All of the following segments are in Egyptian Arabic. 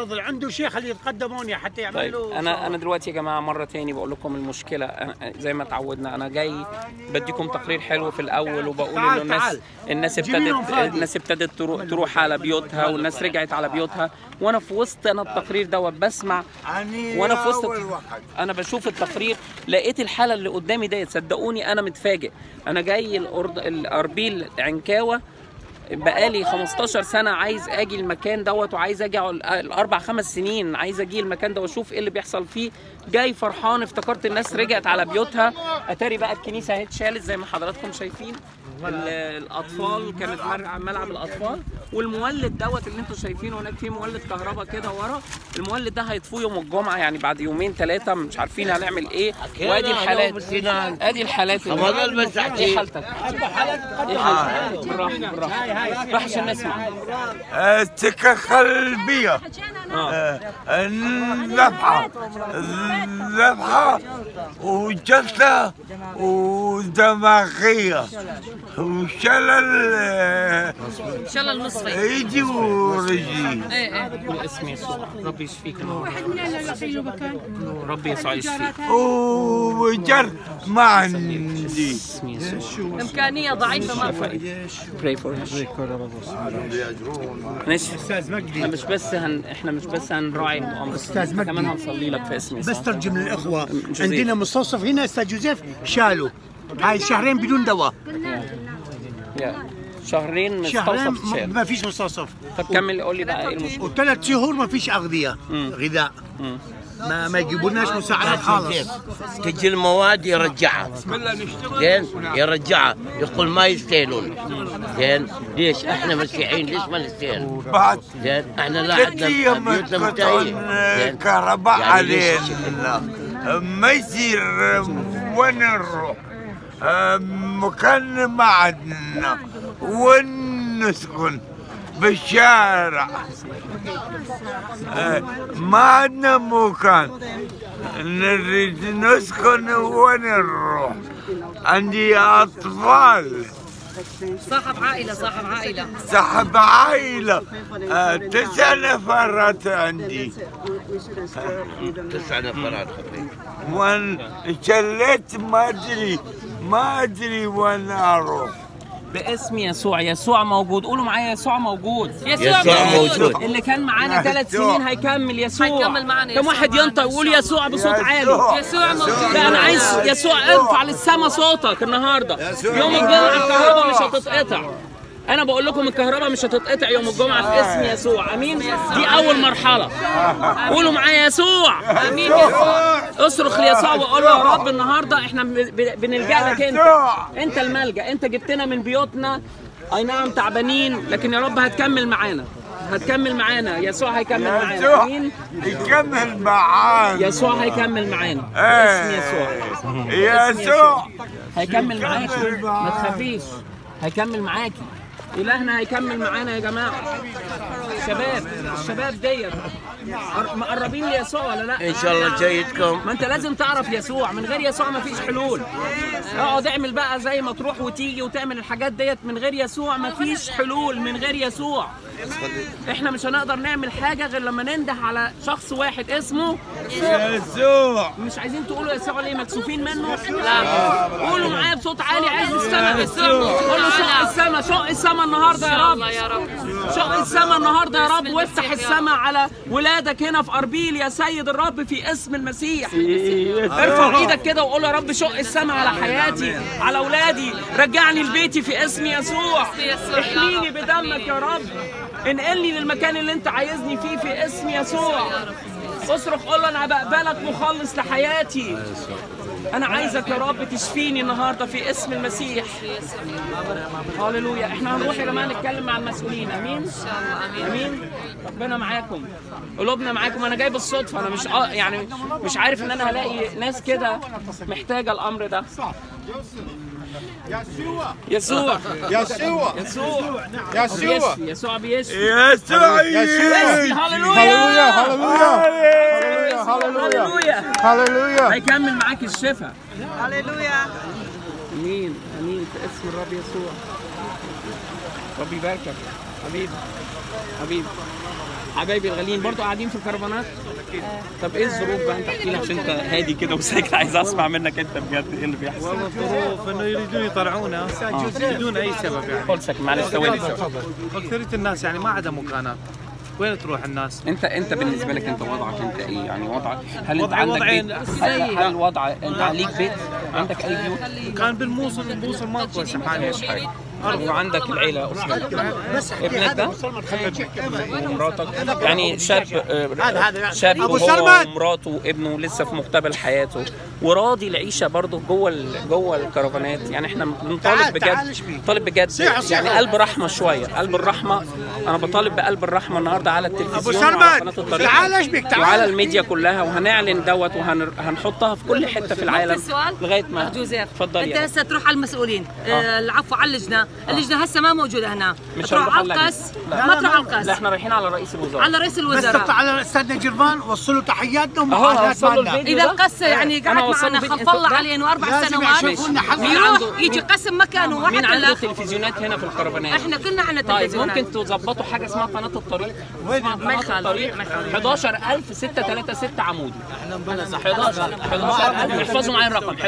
تفضل عنده شيخ اللي يتقدمون حتى طيب يعملوا انا انا دلوقتي يا جماعه مره تاني بقول لكم المشكله أنا- زي ما اتعودنا انا جاي بديكم تقرير حلو في الاول وبقول تعال، انه الناس تعال. الناس جميلهم ابتدت فاضي. الناس ابتدت تروح, تروح على بيوتها والناس رجعت على بيوتها وانا في وسط انا التقرير دوت بسمع وانا في وسط انا بشوف التقرير لقيت الحاله اللي قدامي ديت صدقوني انا متفاجئ انا جاي الأرض الاربيل عنكاوه بقالي 15 سنه عايز اجي المكان دوت وعايز اجي أقعد الاربع خمس سنين عايز اجي المكان ده واشوف ايه اللي بيحصل فيه جاي فرحان افتكرت الناس رجعت على بيوتها اتاري بقى الكنيسه اهي اتشالت زي ما حضراتكم شايفين ال- الاطفال كانت مر- ملعب الاطفال والمولد دوت اللي انتم شايفينه هناك فيه مولد كهرباء كده ورا المولد ده هيطفوه يوم الجمعه يعني بعد يومين ثلاثه مش عارفين هنعمل ايه وادي الحالات ادي الحالات اللي- رمضان بس ايه تحكي. حالتك؟ ايه حالتك؟ بالراحه بالراحه راح عشان نسمع السكة قلبية اه الذبحة الذبحة وجلسة ودماغية وشلل شلل نصفي ايدي ورجلي ايه ايه باسم يسوع ربي يشفيك واحد من اللي يحيوا مكان ربي يسوع يشفيك وجر ما عندي باسم يسوع امكانيه ضعيفه مره pray for him ماشي استاذ مجدي احنا مش بس هن... احنا مش بس هنراعي المؤامره أستاذ مجدي. كمان هنصلي لك في اسم يسوع بس ترجم للاخوه جوزيف. عندنا مستوصف هنا استاذ جوزيف شالوا هاي شهرين بدون دواء يا. شهرين شهرين مستوصف ما- شال ما فيش مستوصف طب كمل قول لي بقى ايه المشكله وثلاث شهور ما فيش اغذيه غذاء ما ما يجيبوا لناش مساعدات خالص تجي المواد يرجعها زين يرجعها يقول ما يستاهلون زين ليش احنا مسيحيين ليش ما نستاهل بعد زين احنا لا ثلاث عندنا ايام بيوتنا يقطعون منتهيه زين كهرباء يعني ليش علينا ما يصير وين نروح مكان ما عندنا وين نسكن بالشارع آه، ما عندنا مكان نريد نسكن وين نروح عندي أطفال صاحب عائله صاحب عائله صاحب عائلة آه، تسع نفرات عندي تسع نفرات خفيف وين شليت ما أدري ما أدري وين أروح باسم يسوع يسوع موجود قولوا معايا يسوع موجود يسوع يسوع موجود موجود اللي كان معانا ثلاث يسوع. سنين هيكمل يسوع هيكمل معانا كم يسوع واحد معانا ينطق إن ويقول شاء يسوع بصوت عالي يسوع. يسوع موجود لا انا عايز يسوع ارفع للسما صوتك النهارده يوم الجمعه الكهرباء مش هتتقطع انا بقول لكم الكهرباء مش هتتقطع يوم الجمعه في اسم يسوع امين دي اول مرحله قولوا معايا يسوع امين يسوع اصرخ ليسوع وقول له يا رب النهارده احنا ب- ب- بنلجا لك انت يسوع. انت الملجا انت جبتنا من بيوتنا اي نعم تعبانين لكن يا رب هتكمل معانا هتكمل معانا يسوع هيكمل معانا يسوع امين يكمل معانا يسوع هيكمل معانا إيه. باسم يسوع يسوع هيكمل معاكي ما تخافيش هيكمل معاكي إلهنا هيكمل معانا يا جماعة شباب الشباب ديت قر- مقربين ليسوع ولا لا؟ ان شاء الله جايتكم ما انت لازم تعرف يسوع من غير يسوع ما فيش حلول اقعد اعمل بقى زي ما تروح وتيجي وتعمل الحاجات ديت من غير يسوع ما فيش حلول من غير يسوع احنا مش هنقدر نعمل حاجة غير لما ننده على شخص واحد اسمه يسوع مش عايزين تقولوا يسوع ليه مكسوفين منه؟ لا قولوا معايا بصوت عالي عايز السما قولوا شق السما شق السما النهارده يا رب الله يا رب شق السما النهارده يا رب وافتح السما على ولادك هنا في اربيل يا سيد الرب في اسم المسيح ارفع ايدك كده وقول يا رب شق السما على حياتي على اولادي رجعني لبيتي في اسم يسوع يسوع. احميني بدمك يا رب انقلني للمكان اللي انت عايزني فيه في اسم يسوع اصرخ قول له انا بقبلك مخلص لحياتي انا عايزك يا رب تشفيني النهارده في اسم المسيح هللويا احنا هنروح يا جماعه نتكلم مع المسؤولين امين امين ربنا معاكم قلوبنا معاكم انا جاي بالصدفه انا مش آه يعني مش عارف ان انا هلاقي ناس كده محتاجه الامر ده يسوع يسوع يسوع يسوع بيشفي يسوع بيشفي يسوع بيشفي هللويا هللويا هللويا هللويا هللويا هيكمل معاك الشفاء هللويا امين امين في اسم الرب يسوع رب يباركك حبيبي حبيبي حبايبي الغاليين برضو قاعدين في الكرفانات طب ايه الظروف بقى انت احكي لي عشان انت هادي كده وساكت عايز اسمع منك انت بجد ايه اللي بيحصل الظروف انه يريدون يطلعونا بدون اي سبب يعني قول ساكت معلش ثواني اكثريه الناس يعني ما عندها مكانات وين تروح الناس؟ انت انت بالنسبه لك انت وضعك انت ايه يعني وضعك هل انت وضعي عندك وضعين. بيت هل, هل وضع انت عليك بيت عندك اي بيوت كان بالموصل بالموصل ماكو هسه حاليا حاجه وعندك العيله اسره ابنك ده ومراتك يعني شاب آه، شاب أبو وهو سلمان. ومراته وابنه لسه في مقتبل حياته وراضي العيشه برضه جوه ال- جوه الكرفانات يعني احنا بنطالب تعال- تعال بجد اشبي. طالب بجد صيحة- صيحة. يعني قلب رحمه شويه قلب الرحمه انا بطالب بقلب الرحمه النهارده على التلفزيون أبو وعلى سلمان، قناه الطريق تعال اشبك، تعال. وعلى الميديا كلها وهنعلن دوت وهنحطها في كل حته في العالم السؤال لغايه ما جوزيف اتفضلي انت يا هسه تروح على المسؤولين آه. العفو على اللجنه اللجنه هسه ما موجوده هنا مش تروح هنروح على على القس اللجنة. ما تروح على لا القس احنا رايحين على رئيس الوزراء على رئيس بس الوزراء تطلع على استاذنا جرفان وصلوا تحياتنا اهو ومعاهدات هوصل له مالنا الفيديو اذا ده القس يعني أنا قعد وصلت معنا فيديو. خف الله عليه انه اربع لازم سنوات يشوفوا لنا حل. مين عنده- يروح يجي قسم مكانه واحد مين عنده ولا تلفزيونات هنا في الكرفانات احنا كلنا عنا طيب تلفزيونات ممكن تظبطوا حاجه اسمها قناه الطريق وين اسمها ما قناه يخالف، الطريق ما يخالف. 11636 عمودي 11 11000 احفظوا معايا الرقم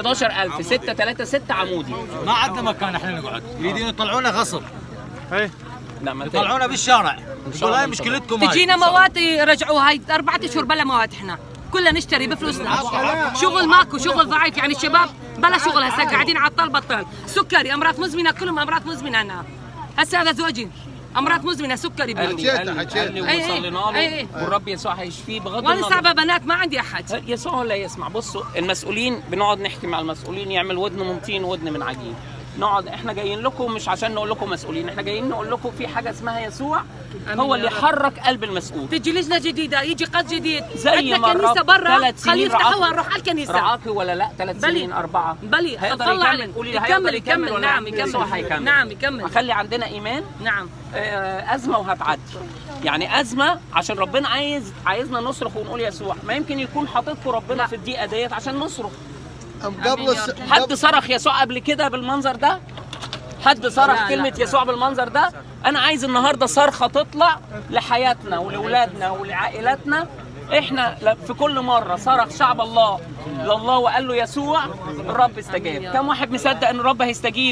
11636 عمودي ما عندنا مكان احنا نقعد يريدون يطلعونا غصب ايه لا ما يطلعونا بالشارع يقول هاي إن شاء الله. مشكلتكم هاي. تجينا مواد يرجعوها هاي اربعة اشهر بلا مواد احنا كلنا نشتري بفلوسنا شغل ماكو شغل ضعيف يعني الشباب بلا شغل هسه قاعدين على الطال بطال سكري امراض مزمنه كلهم امراض مزمنه هنا هسه هذا زوجي امراض مزمنه سكري قال بيجي لي قال لي قال لي أي- وصلنا أي- له أي- والرب يسوع هيشفيه بغض وانا النظر صعبه بنات ما عندي احد يسوع لا يسمع بصوا المسؤولين بنقعد نحكي مع المسؤولين يعمل ودن من طين ودن من عجين نقعد احنا جايين لكم مش عشان نقول لكم مسؤولين احنا جايين نقول لكم في حاجه اسمها يسوع هو اللي حرك قلب المسؤول تجي لجنه جديده يجي قد جديد زي عندنا ما كنيسه الرب برا ثلاث خليه سنين يفتحوها رعاك- نروح على الكنيسه رعاكي ولا لا ثلاث بلي. سنين اربعه بلي هيقدر طلع يكمل علينا. قولي لي يكمل هيقدر يكمل يكمل ولا نعم يسوع يكمل هيكمل نعم يكمل خلي عندنا ايمان نعم آه، ازمه وهتعدي يعني ازمه عشان ربنا عايز عايزنا نصرخ ونقول يسوع ما يمكن يكون حاططكم ربنا في الدقيقه ديت عشان نصرخ قبل حد صرخ يسوع قبل كده بالمنظر ده حد صرخ لا، لا. كلمة يسوع بالمنظر ده أنا عايز النهاردة صرخة تطلع لحياتنا ولأولادنا ولعائلاتنا احنا ل- في كل مرة صرخ شعب الله لله وقال له يسوع الرب استجاب كم واحد مصدق ان الرب هيستجيب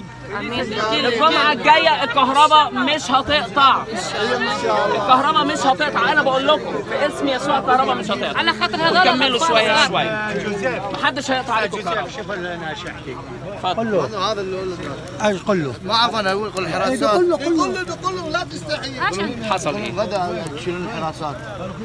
الجمعة الجاية الكهرباء مش هتقطع الكهرباء مش هتقطع انا بقول لكم في اسم يسوع الكهرباء مش هتقطع على خاطر هذا كملوا شوية شوية محدش هيقطع عليكم الكهرباء اتفضل ايش قل له؟ ما اعرف انا اقول قل حراسات قل له قل له قل له لا تستحي حصل ايه غدا يشيلون الحراسات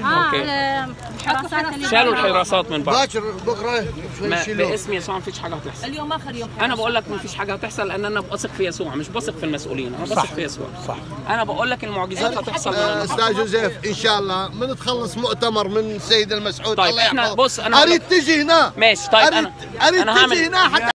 اوكي شالوا الحراسات من بعض باكر بكره شوي ما يشيلوه باسم يسوع مفيش حاجه هتحصل اليوم اخر يوم انا بقول لك مفيش حاجه هتحصل لان انا بثق في يسوع مش بثق في المسؤولين انا بثق في يسوع صح انا بقول لك المعجزات هتحصل من آه، النهارده استاذ جوزيف ان شاء الله من تخلص مؤتمر من السيد المسعود طيب، الله إحنا- يحفظه بص، أنا أقول اريد لك- تجي هنا ماشي طيب اريد انا اريد انا تجي هعمل هنا حتى